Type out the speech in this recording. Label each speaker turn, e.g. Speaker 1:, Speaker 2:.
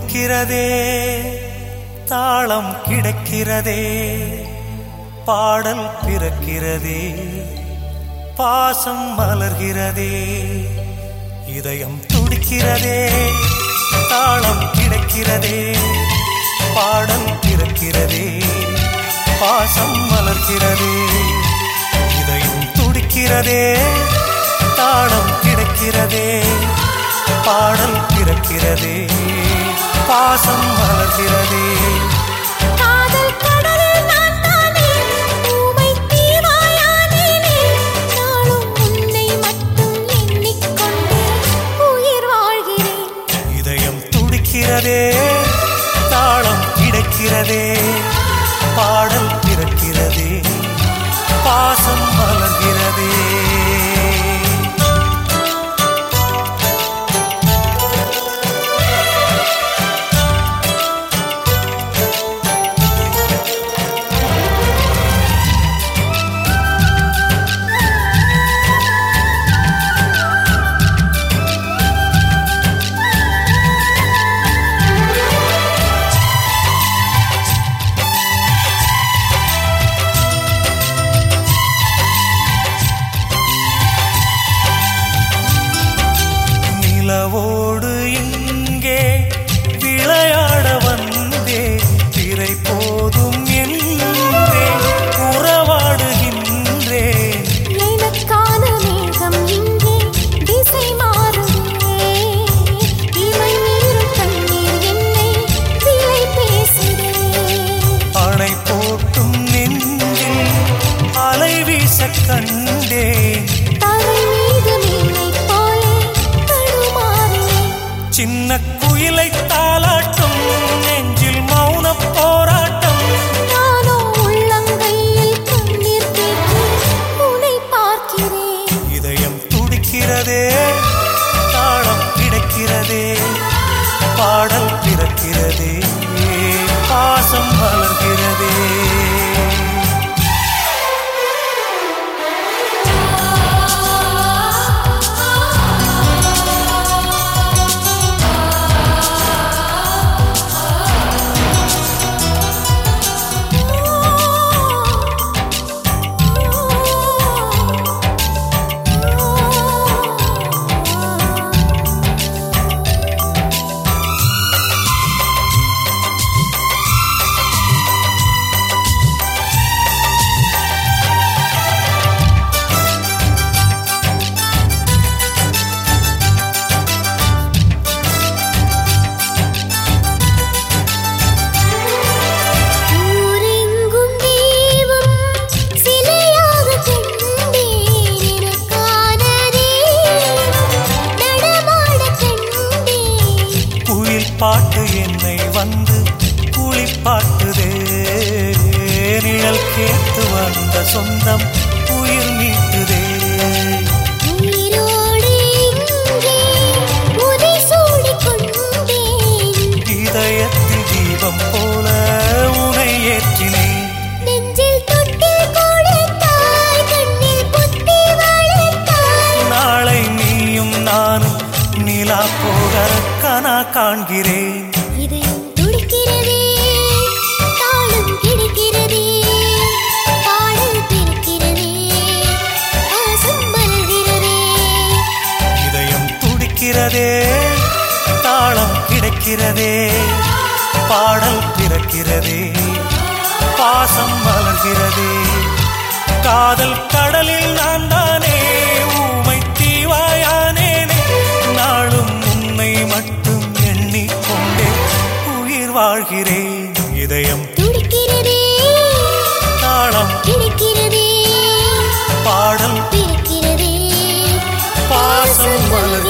Speaker 1: துடிக்கிறதே தாளம் கிடைக்கிறதே பாடல் பிறக்கிறதே பாசம் மலர்கிறதே இதயம் துடிக்கிறதே தாளம் கிடைக்கிறதே பாடல் பிறக்கிறதே பாசம் மலர்கிறதே இதயம் துடிக்கிறதே தாளம் கிடைக்கிறதே பாடல் பிறக்கிறதே பாசம் மலர்கிறதே
Speaker 2: காதல் கடலில் நான் தானே ஊமை தீவாயானேனே நாளும் உன்னை மட்டும் எண்ணிக்கொண்டே உயிர் வாழ்கிறேன்
Speaker 1: இதயம் துடிக்கிறதே தாளம் கிடைக்கிறதே பாடல் பிறக்கிறதே பாசம் மலர்கிறதே நிலவோடு இங்கே விளையாட வந்தே திரை போதும் என்றே உறவாடுகின்றேன்
Speaker 2: எனக்கான மேகம் இங்கே திசை மாறுதே இமை மீறும் கண்ணீர் என்னை விலை பேசுதே
Speaker 1: அணை போட்டும் நெஞ்சில் அலை வீச கண்டேன்
Speaker 2: தலை மீது மீனைப் போலே தடுமாறினேன்
Speaker 1: சின்ன குயிலை தாளாட்டும் நெஞ்சில் மௌன போராட்டம்
Speaker 2: நானோ உள்ளங்கையில் கண்ணீர் தேக்கி உன்னை பார்க்கிறேன்
Speaker 1: இதயம் துடிக்கிறதே தாளம் கிடைக்கிறதே பாடல் பிறக்கிறதே பாசம் வளர்கிறதே
Speaker 2: ஊரெங்கும் தெய்வம் சிலையாக கண்டேன் எனக்கான தெய்வம் நடமாடக் கண்டேன்
Speaker 1: குயில் பாட்டு என்னை வந்து குளிப்பாட்டுதே நிழல் கேட்டு வந்த சொந்தம் உயிர் மீட்டுதே
Speaker 2: உயிரோடு இங்கே உதை சூடிக் கொண்டேன்
Speaker 1: இதயத்தில் தீபம் போல உனை ஏற்றினேன்
Speaker 2: நெஞ்சில் தொட்டில் கொடுத்தாய் கண்ணில் புத்தி வளைத்தாய்
Speaker 1: நாளை நீயும் நானும் நிலா போக கனா காண்கிறேன்
Speaker 2: இதயம் துடிக்கிறதே தாளம் கிடைக்கிறதே பாடல் பிறக்கிறதே ஆசம் மலர்கிறதே
Speaker 1: இதயம் துடிக்கிறதே தாளம் கிடைக்கிறதே பாடல் பிறக்கிறதே பாசம் மலர்கிறதே காதல் கடலில் நான் தானே ஊமை தீவாயானேனே நாளும் உன்னை மட்டும் எண்ணிக்கொண்டே உயிர் வாழ்கிறேன் இதயம்
Speaker 2: துடிக்கிறதே
Speaker 1: தாளம்
Speaker 2: கிடைக்கிறதே
Speaker 1: பாடல்
Speaker 2: பிறக்கிறதே
Speaker 1: பாசம் வளர்கிறதே